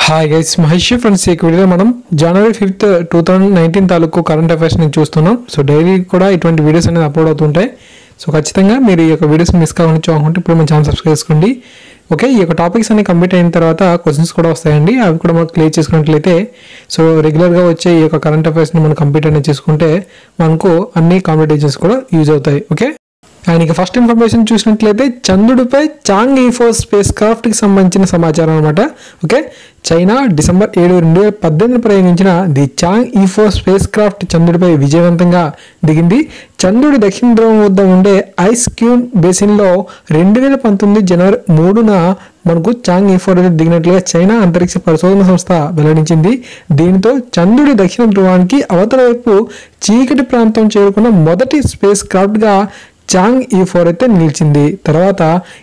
hi guys Mahesh friends ఈ వీడియోలో మనం January fifth two thousand nineteen తాలూకు కరెంట్ అఫైర్స్ ని చూస్తున్నాం సో డైలీ కూడా ఇటువంటి వీడియోస్ అనేది అప్లోడ్ అవుతుంటాయి సో ఖచ్చితంగా మీరు ఈ యొక్క వీడియోస్ మిస్ కావాలని చూడాలనుకుంటే ఇప్పుడు మన ఛానల్ సబ్స్క్రైబ్ చేసుకోండి ఓకే ఈ యొక్క టాపిక్స్ అన్ని కంప్లీట్ అయిన తర్వాత క్వశ్చన్స్ కూడా వస్తాయండి అవి కూడా మనం క్లియర్ చేసుకున్నట్లయితే సో రెగ్యులర్గా వచ్చే ఈ యొక్క కరెంట్ అఫైర్స్ని మనం కంప్లీట్ అనేది చేసుకుంటే మనకు అన్ని కాంపిటేషన్స్ కూడా యూజ్ అవుతాయి ఓకే అండ్ ఇక ఫస్ట్ ఇన్ఫర్మేషన్ చూసినట్లయితే చంద్రుడిపై చాంగ్ ఈఫో స్పేస్ క్రాఫ్ట్కి సంబంధించిన సమాచారం అనమాట ఓకే చైనా డిసెంబర్ ఏడు రెండు వేల పద్దెనిమిది ప్రయోగించిన ది చాంగ్ ఈఫో స్పేస్ క్రాఫ్ట్ చంద్రుడిపై విజయవంతంగా దిగింది చంద్రుడి దక్షిణ ధ్రువం వద్ద ఉండే ఐస్ క్యూన్ బేసిన్లో రెండు వేల పంతొమ్మిది జనవరి మూడున మనకు చాంగ్ ఈఫో అనేది దిగినట్లుగా చైనా అంతరిక్ష పరిశోధన సంస్థ వెల్లడించింది దీనితో చంద్రుడి దక్షిణ ధ్రువానికి అవతల వైపు చీకటి ప్రాంతం చేరుకున్న మొదటి స్పేస్ క్రాఫ్ట్గా చాంగ్ ఈ ఫోర్ అయితే నిలిచింది తర్వాత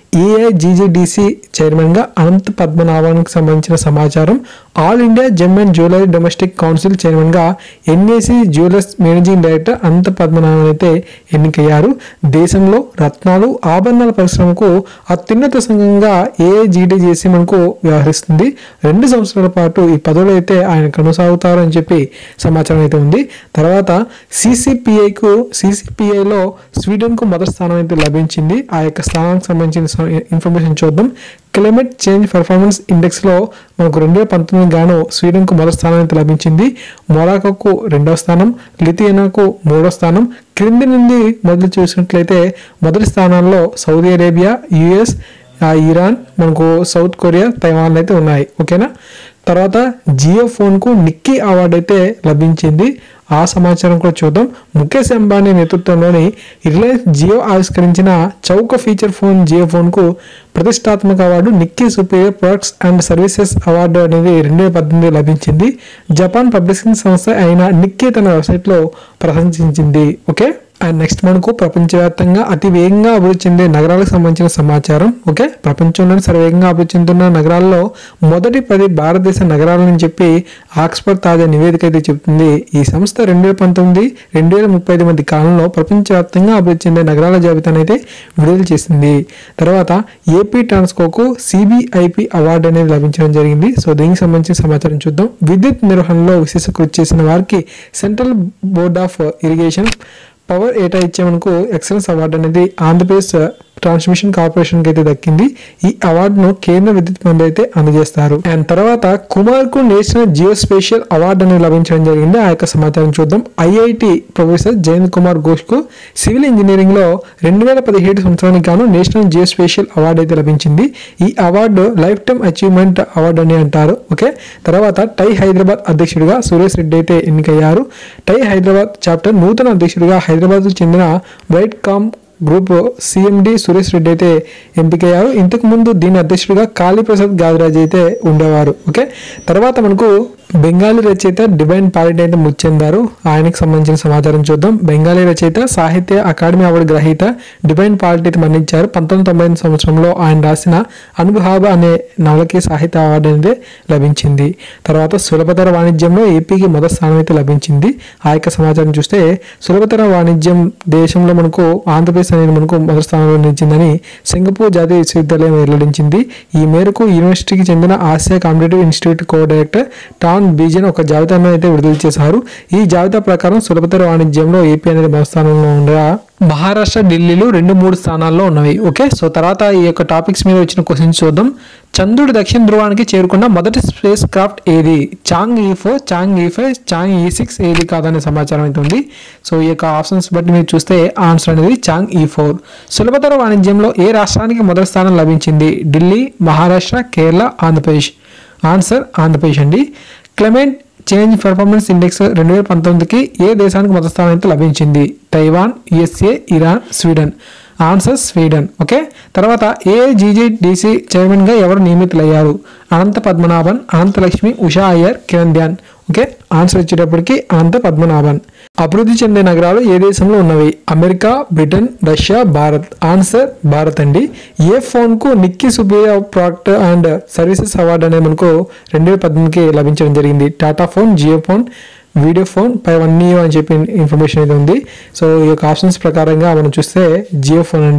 ఏఐజీజీడీసీ చైర్మన్గా అనంత్ పద్మనాభానికి సంబంధించిన సమాచారం all India gem and jewellery domestic council చైర్మన్గా NAC jewellers managing director Anant Padmanabhan అయితే ఎన్నికయ్యారు దేశంలో రత్నాలు ఆభరణాల పరిశ్రమకు అత్యున్నత సంఘంగా ఏఐజీడీజీసీ మనకు వ్యవహరిస్తుంది రెండు సంవత్సరాల పాటు ఈ పదవులు అయితే ఆయన కొనసాగుతారు అని చెప్పి సమాచారం అయితే ఉంది తర్వాత సిసిపిఐకు సిసిపిఐలో స్వీడన్కు మొదటి స్థానం అయితే లభించింది ఆ యొక్క స్థానానికి సంబంధించిన స- ఇన్ఫర్మేషన్ చూద్దాం క్లైమేట్ చేంజ్ పర్ఫార్మెన్స్ ఇండెక్స్లో మనకు రెండు వేల పంతొమ్మిది గాను స్వీడన్కు మొదటి స్థానం అయితే లభించింది మొరాకోకు రెండవ స్థానం లిథియనాకు మూడో స్థానం క్రింది నుండి మొదలు చూసినట్లయితే మొదటి స్థానాల్లో సౌదీ అరేబియా యుఎస్ ఆ, ఇరాన్ మనకు సౌత్ కొరియా తైవాన్ అయితే ఉన్నాయి ఓకేనా తర్వాత జియో ఫోన్కు నిక్కీ అవార్డు అయితే లభించింది ఆ సమాచారం కూడా చూద్దాం ముఖేష్ అంబానీ నేతృత్వంలోని రిలయన్స్ జియో ఆవిష్కరించిన చౌక ఫీచర్ ఫోన్ జియో ఫోన్కు ప్రతిష్టాత్మక award Nikkei superior products and services award అనేది రెండు వేల పద్దెనిమిది లభించింది జపాన్ పబ్లిషింగ్ సంస్థ అయిన నిక్కీ తన వెబ్సైట్లో ప్రశంసించింది ఓకే అండ్ నెక్స్ట్ మనకు ప్రపంచవ్యాప్తంగా అతి వేగంగా అభివృద్ధి చెందే నగరాలకు సంబంధించిన సమాచారం ఓకే ప్రపంచంలోని సర్వేగంగా అభివృద్ధి చెందుతున్న నగరాల్లో మొదటి పది భారతదేశ నగరాలని చెప్పి ఆక్స్ఫర్డ్ తాజా నివేదిక అయితే చెబుతుంది ఈ సంస్థ రెండు వేల పంతొమ్మిది రెండు వేల ముప్పై ఐదు మధ్య కాలంలో ప్రపంచవ్యాప్తంగా అభివృద్ధి చెందే నగరాల జాబితాను అయితే విడుదల చేసింది తర్వాత ఏపీ ట్రాన్స్కోకు సిబిఐపి అవార్డు అనేది లభించడం జరిగింది సో దీనికి సంబంధించిన సమాచారం చూద్దాం విద్యుత్ నిర్వహణలో విశేష కృషి చేసిన వారికి central board of irrigation power ఏటా ఇచ్చే మనకు ఎక్సలెన్స్ అవార్డు అనేది ఆంధ్రప్రదేశ్ ట్రాన్స్మిషన్ కార్పొరేషన్కి అయితే దక్కింది ఈ అవార్డును కేంద్ర విద్యుత్ మంత్రి అయితే అందజేస్తారు అండ్ తర్వాత కుమార్ కు నేషనల్ జియో స్పేషియల్ అవార్డు అనేది లభించడం జరిగింది ఆ యొక్క సమాచారం చూద్దాం ఐఐటి ప్రొఫెసర్ జయంత్ కుమార్ ఘోష్ కు సివిల్ ఇంజనీరింగ్ లో రెండు వేల పదిహేడు సంవత్సరానికి గాను నేషనల్ జియో స్పేషియల్ అవార్డు అయితే లభించింది ఈ award lifetime achievement award అని అంటారు ఓకే తర్వాత టై హైదరాబాద్ అధ్యక్షుడిగా సురేష్ రెడ్డి అయితే ఎన్నికయ్యారు టై హైదరాబాద్ చాప్టర్ నూతన అధ్యక్షుడిగా హైదరాబాద్ చెందిన white com group CMD Suresh Reddy అయితే ఎంపికయ్యారు ఇంతకు ముందు దీని అధ్యక్షుడిగా కాళీప్రసాద్ గాదిరాజ్ అయితే ఉండేవారు ఓకే తర్వాత మనకు బెంగాలీ రచయిత డివైన్ పాలిట్ అయితే మృతి చెందారు ఆయనకు సంబంధించిన సమాచారం చూద్దాం బెంగాలీ రచయిత సాహిత్య అకాడమీ అవార్డు గ్రహీత డివైన్ పాలిట్ అయితే మరణించారు పంతొమ్మిది తొంభై ఎనిమిది సంవత్సరంలో ఆయన రాసిన అనుభాబ అనే నవలకి సాహిత్య అవార్డు అనేది లభించింది తర్వాత సులభతర వాణిజ్యంలో ఏపీకి మొదటి స్థానం అయితే లభించింది ఆ యొక్క సమాచారం చూస్తే సులభతర వాణిజ్యం దేశంలో మనకు ఆంధ్రప్రదేశ్ అనేది మనకు మొదటి స్థానంలో నిలిచిందని సింగపూర్ జాతీయ విశ్వవిద్యాలయం వెల్లడించింది ఈ మేరకు యూనివర్సిటీకి చెందిన Asia competitive institute co director Tan బీజన్ ఒక జాబితాను అయితే విడుదల చేశారు ఈ జాబితా ప్రకారం సులభతర వాణిజ్యంలో ఏపీ అనేది మొదటి స్థానంలో ఉండగా మహారాష్ట్ర ఢిల్లీలు రెండు మూడు స్థానాల్లో ఉన్నవి ఓకే సో తర్వాత ఈ యొక్క టాపిక్స్ మీద వచ్చిన క్వశ్చన్స్ చూద్దాం చంద్రుడి దక్షిణ ధ్రువానికి చేరుకున్న మొదటి స్పేస్ క్రాఫ్ట్ ఏది చాంగ్ ఈ ఫోర్ చాంగ్ ఈ ఫైవ్ చాంగ్ ఈ సిక్స్ ఏది కాదనే సమాచారం అయితే ఉంది సో ఈ యొక్క ఆప్షన్స్ బట్టి మీరు చూస్తే ఆన్సర్ అనేది చాంగ్ ఈ ఫోర్ సులభతర వాణిజ్యంలో ఏ రాష్ట్రానికి మొదటి స్థానం లభించింది ఢిల్లీ మహారాష్ట్ర కేరళ ఆంధ్రప్రదేశ్ ఆన్సర్ ఆంధ్రప్రదేశ్ అండి క్లైమేట్ చేంజ్ పెర్ఫార్మెన్స్ ఇండెక్స్ రెండు వేల పంతొమ్మిదికి ఏ దేశానికి మొదటి స్థానం అయితే లభించింది Taiwan USA Iran Sweden answer Sweden okay తర్వాత ఏఐజీజీడీసీ చైర్మన్గా ఎవరు నియమితులయ్యారు అనంత పద్మనాభన్ అనంతలక్ష్మి ఉషా అయ్యర్ కిరణ్ ధ్యాన్ ఓకే ఆన్సర్ వచ్చేటప్పటికి అనంత పద్మనాభన్ అభివృద్ధి చెందే నగరాలు ఏ దేశంలో ఉన్నవి America Britain Russia Bharat answer Bharat అండి ఏ ఫోన్కు Nikkei superior product and services award అనేది మనకు రెండు వేల పద్దెనిమిదికి లభించడం జరిగింది Tata phone Jio phone video phone పై వన్ అని చెప్పి ఇన్ఫర్మేషన్ అయితే ఉంది సో ఈ యొక్క ఆప్షన్స్ ప్రకారంగా మనం చూస్తే జియో ఫోన్ అండి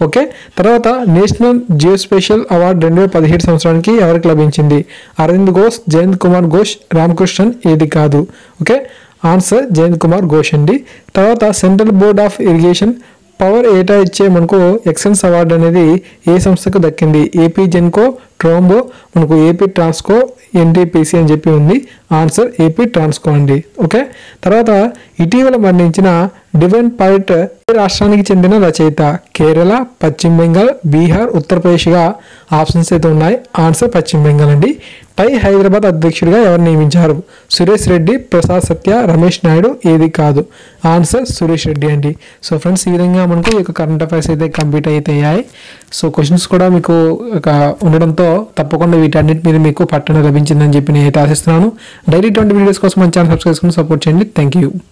ఓకే తర్వాత నేషనల్ జియోస్పేషియల్ అవార్డు రెండు వేల పదిహేడు సంవత్సరానికి ఎవరికి లభించింది అరవింద్ ఘోష్ జయంత్ కుమార్ ఘోష్ రామకృష్ణన్ ఏది కాదు ఓకే ఆన్సర్ జయంత్ కుమార్ ఘోష్ అండి తర్వాత central board of irrigation power ఏటా ఇచ్చే మనకు ఎక్సలెన్స్ అవార్డు అనేది ఏ సంస్థకు దక్కింది ఏపీ జెన్కో ట్రోంబో మనకు ఏపీ ట్రాన్స్కో ఎన్టీపీసీ అని చెప్పి ఉంది ఆన్సర్ ఏపీ ట్రాన్స్కో అండి ఓకే తర్వాత ఇటీవల మరణించిన డివైన్ పాయిట్ ఏ రాష్ట్రానికి చెందిన రచయిత కేరళ పశ్చిమ బెంగాల్ బీహార్ ఉత్తరప్రదేశ్గా ఆప్షన్స్ అయితే ఉన్నాయి ఆన్సర్ పశ్చిమ బెంగాల్ అండి టై హైదరాబాద్ అధ్యక్షుడిగా ఎవరు నియమించారు సురేష్ రెడ్డి ప్రసాద్ సత్య రమేష్ నాయుడు ఏది కాదు ఆన్సర్ సురేష్ రెడ్డి అండి సో ఫ్రెండ్స్ ఈ విధంగా మనకు ఈ యొక్క కరెంట్ అఫైర్స్ అయితే కంప్లీట్ అయితే అయ్యాయి సో క్వశ్చన్స్ కూడా మీకు ఒక ఉండడంతో తప్పకుండా వీటన్నిటి మీద మీకు పట్టణ లభించిందని చెప్పి నేను అయితే ఆశిస్తున్నాను డైలీ ట్వంటీ వీడియోస్ కోసం మన ఛానల్ సబ్స్క్రైబ్ చేసుకుని సపోర్ట్ చేయండి థ్యాంక్ యూ